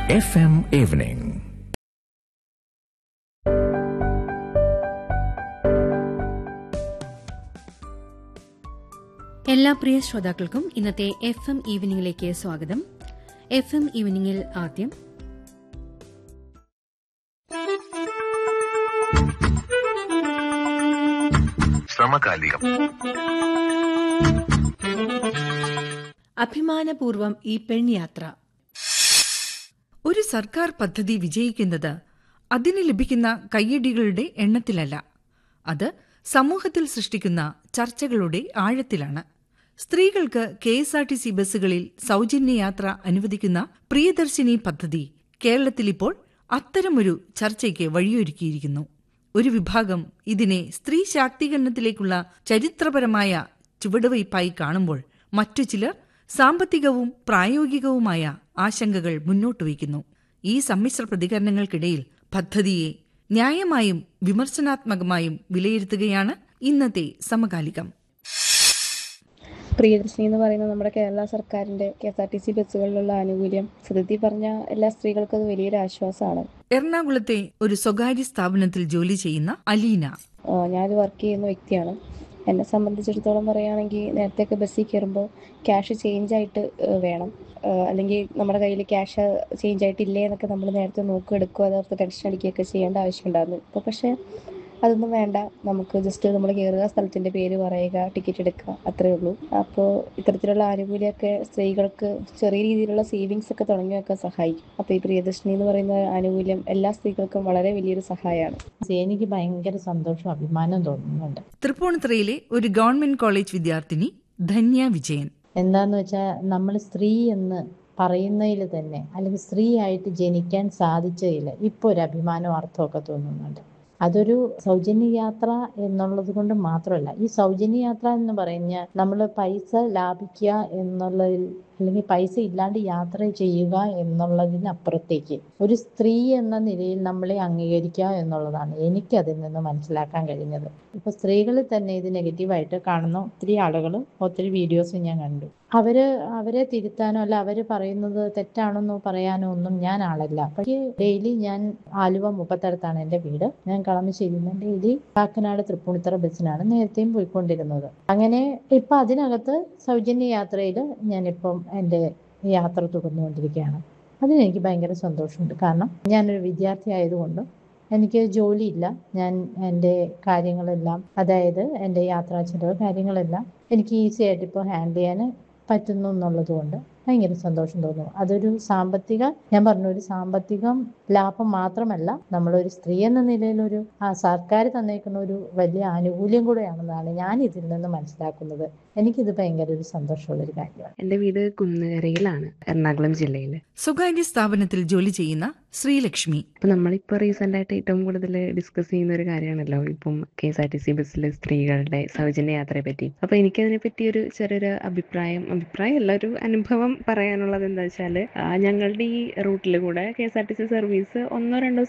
FM Evening. എല്ലാ പ്രിയ ശ്രോതാക്കൾക്കും ഇന്നത്തെ എഫ് എം ഈവനിംഗിലേക്ക് സ്വാഗതം എഫ് എം ഈവനിംഗിൽ ആദ്യം സമകാലികം അഭിമാനപൂർവം ഈ പെൺയാത്ര ഒരു സർക്കാർ പദ്ധതി വിജയിക്കുന്നത് അതിന് ലഭിക്കുന്ന കയ്യടികളുടെ എണ്ണത്തിലല്ല അത് സമൂഹത്തിൽ സൃഷ്ടിക്കുന്ന ചർച്ചകളുടെ ആഴത്തിലാണ് സ്ത്രീകൾക്ക് K S R T C ബസ്സുകളിൽ സൗജന്യ യാത്ര അനുവദിക്കുന്ന പ്രിയദർശിനി പദ്ധതി കേരളത്തിലിപ്പോൾ അത്തരമൊരു ചർച്ചയ്ക്ക് വഴിയൊരുക്കിയിരിക്കുന്നു ഒരു വിഭാഗം ഇതിനെ സ്ത്രീ ശാക്തീകരണത്തിലേക്കുള്ള ചരിത്രപരമായ ചുവടുവയ്പായി കാണുമ്പോൾ മറ്റു ചിലർ സാമ്പത്തികവും പ്രായോഗികവുമായ ആശങ്കകൾ മുന്നോട്ട് വയ്ക്കുന്നു ഈ സമ്മിശ്ര പ്രതികരണങ്ങൾക്കിടയിൽ പദ്ധതിയെ ന്യായമായും വിമർശനാത്മകമായും വിലയിരുത്തുകയാണ് ഇന്നത്തെ സമകാലികം പ്രിയദർശിനി എന്ന് പറയുന്നത് നമ്മുടെ കേരള സർക്കാരിന്റെ K S R T C ബസ്സുകളിലുള്ള ആനുകൂല്യം സത്യത്തിൽ പറഞ്ഞ എല്ലാ സ്ത്രീകൾക്കും അത് വലിയൊരു ആശ്വാസമാണ് എറണാകുളത്തെ ഒരു സ്വകാര്യ സ്ഥാപനത്തിൽ ജോലി ചെയ്യുന്ന അലീന ആഹ് ഞാനൊരു വർക്ക് ചെയ്യുന്ന വ്യക്തിയാണ് എന്നെ സംബന്ധിച്ചിടത്തോളം പറയുകയാണെങ്കിൽ നേരത്തെയൊക്കെ ബസ്സിൽ കയറുമ്പോൾ ക്യാഷ് ചേഞ്ച് ആയിട്ട് ആഹ് വേണം ആഹ് അല്ലെങ്കിൽ നമ്മുടെ കയ്യിൽ ക്യാഷ് ചേഞ്ച് ആയിട്ടില്ലേ എന്നൊക്കെ നമ്മൾ നേരത്തെ നോക്കി എടുക്കുക അതോർത്ത് ടെൻഷൻ അടിക്കുകയൊക്കെ ചെയ്യേണ്ട ആവശ്യമുണ്ടായിരുന്നു ഇപ്പോൾ പക്ഷേ അതൊന്നും വേണ്ട നമുക്ക് ജസ്റ്റ് നമ്മൾ കയറുക സ്ഥലത്തിന്റെ പേര് പറയുക ടിക്കറ്റ് എടുക്കുക അത്രേ ഉള്ളൂ അപ്പോൾ ഇത്തരത്തിലുള്ള ആനുകൂല്യമൊക്കെ സ്ത്രീകൾക്ക് ചെറിയ രീതിയിലുള്ള സേവിങ്സ് ഒക്കെ തുടങ്ങി വെക്കാൻ സഹായിക്കും അപ്പോൾ ഈ പ്രിയദർശിനി എന്ന് പറയുന്ന ആനുകൂല്യം എല്ലാ സ്ത്രീകൾക്കും വളരെ വലിയൊരു സഹായമാണ് എനിക്ക് ഭയങ്കര സന്തോഷവും അഭിമാനവും തോന്നുന്നുണ്ട് തൃപ്പൂണിത്തുറയിലെ ഒരു ഗവൺമെന്റ് കോളേജ് വിദ്യാർത്ഥിനി ധന്യ വിജയൻ എന്താന്ന് വെച്ചാൽ നമ്മൾ സ്ത്രീ എന്ന് പറയുന്നതിൽ തന്നെ അല്ലെങ്കിൽ സ്ത്രീ ആയിട്ട് ജനിക്കാൻ സാധിച്ചതിൽ ഇപ്പോൾ ഒരു അഭിമാനവും അർത്ഥമൊക്കെ തോന്നുന്നുണ്ട് അതൊരു സൗജന്യ യാത്ര എന്നുള്ളത് കൊണ്ട് മാത്രമല്ല ഈ സൗജന്യ യാത്ര എന്ന് പറഞ്ഞാൽ നമ്മൾ പൈസ ലാഭിക്കുക എന്നുള്ളതിൽ അല്ലെങ്കിൽ പൈസ ഇല്ലാണ്ട് യാത്ര ചെയ്യുക എന്നുള്ളതിനപ്പുറത്തേക്ക് ഒരു സ്ത്രീ എന്ന നിലയിൽ നമ്മളെ അംഗീകരിക്കുക എന്നുള്ളതാണ് എനിക്ക് അതിൽ നിന്ന് മനസ്സിലാക്കാൻ കഴിഞ്ഞത് ഇപ്പൊ സ്ത്രീകളിൽ തന്നെ ഇത് നെഗറ്റീവായിട്ട് കാണുന്ന ഒത്തിരി ആളുകൾ ഒത്തിരി വീഡിയോസ് ഞാൻ കണ്ടു അവര് അവരെ തിരുത്താനോ അല്ല അവര് പറയുന്നത് തെറ്റാണെന്നോ പറയാനോ ഒന്നും ഞാൻ ആളല്ല പക്ഷേ ഡെയിലി ഞാൻ ആലുവ മുപ്പത്തടുത്താണ് എൻ്റെ വീട് ഞാൻ കളമശ്ശേരിയിൽ നിന്ന് ഡെയിലി കാക്കനാട് തൃപ്പൂണിത്തറ ബസ്സിനാണ് നേരത്തെയും പോയിക്കൊണ്ടിരുന്നത് അങ്ങനെ ഇപ്പൊ അതിനകത്ത് സൗജന്യ യാത്രയിൽ ഞാനിപ്പം എൻ്റെ യാത്ര തുടർന്നുകൊണ്ടിരിക്കുകയാണ് അതിന് എനിക്ക് ഭയങ്കര സന്തോഷമുണ്ട് കാരണം ഞാനൊരു വിദ്യാർത്ഥി ആയതുകൊണ്ടും എനിക്ക് ജോലിയില്ല ഞാൻ എൻ്റെ കാര്യങ്ങളെല്ലാം അതായത് എൻ്റെ യാത്രാ ചെലവ് കാര്യങ്ങളെല്ലാം എനിക്ക് ഈസി ആയിട്ട് ഇപ്പോൾ ഹാൻഡിൽ ചെയ്യാൻ പറ്റുന്നു എന്നുള്ളത് കൊണ്ട് ഭയങ്കര സന്തോഷം തോന്നുന്നു അതൊരു സാമ്പത്തിക ഞാൻ പറഞ്ഞു ഒരു സാമ്പത്തികം ലാഭം മാത്രമല്ല നമ്മളൊരു സ്ത്രീ എന്ന നിലയിൽ ഒരു ആ സർക്കാർ തന്നേക്കുന്ന ഒരു വലിയ ആനുകൂല്യം കൂടെയാണെന്നാണ് ഞാൻ ഇതിൽ നിന്ന് മനസ്സിലാക്കുന്നത് എനിക്കിത് ഭയങ്കര ഒരു സന്തോഷമുള്ളൊരു കാര്യമാണ് എൻ്റെ വീട് കുന്നുകരയിലാണ് എറണാകുളം ജില്ലയിൽ സ്വകാര്യ സ്ഥാപനത്തിൽ ജോലി ചെയ്യുന്ന ശ്രീലക്ഷ്മി ഇപ്പം നമ്മളിപ്പോൾ റീസെൻ്റ് ആയിട്ട് ഏറ്റവും കൂടുതൽ ഡിസ്കസ് ചെയ്യുന്ന ഒരു കാര്യമാണല്ലോ ഇപ്പം K S R T C ബസ്സിൽ സ്ത്രീകളുടെ സൗജന്യ യാത്രയെ പറ്റി അപ്പോൾ എനിക്കതിനെ പറ്റി ഒരു ചെറിയൊരു അഭിപ്രായം അഭിപ്രായമല്ല ഒരു അനുഭവം പറയാനുള്ളത് എന്താ വെച്ചാൽ ഞങ്ങളുടെ ഈ റൂട്ടിൽ കൂടെ K S R T C service ഒന്നോ രണ്ടോ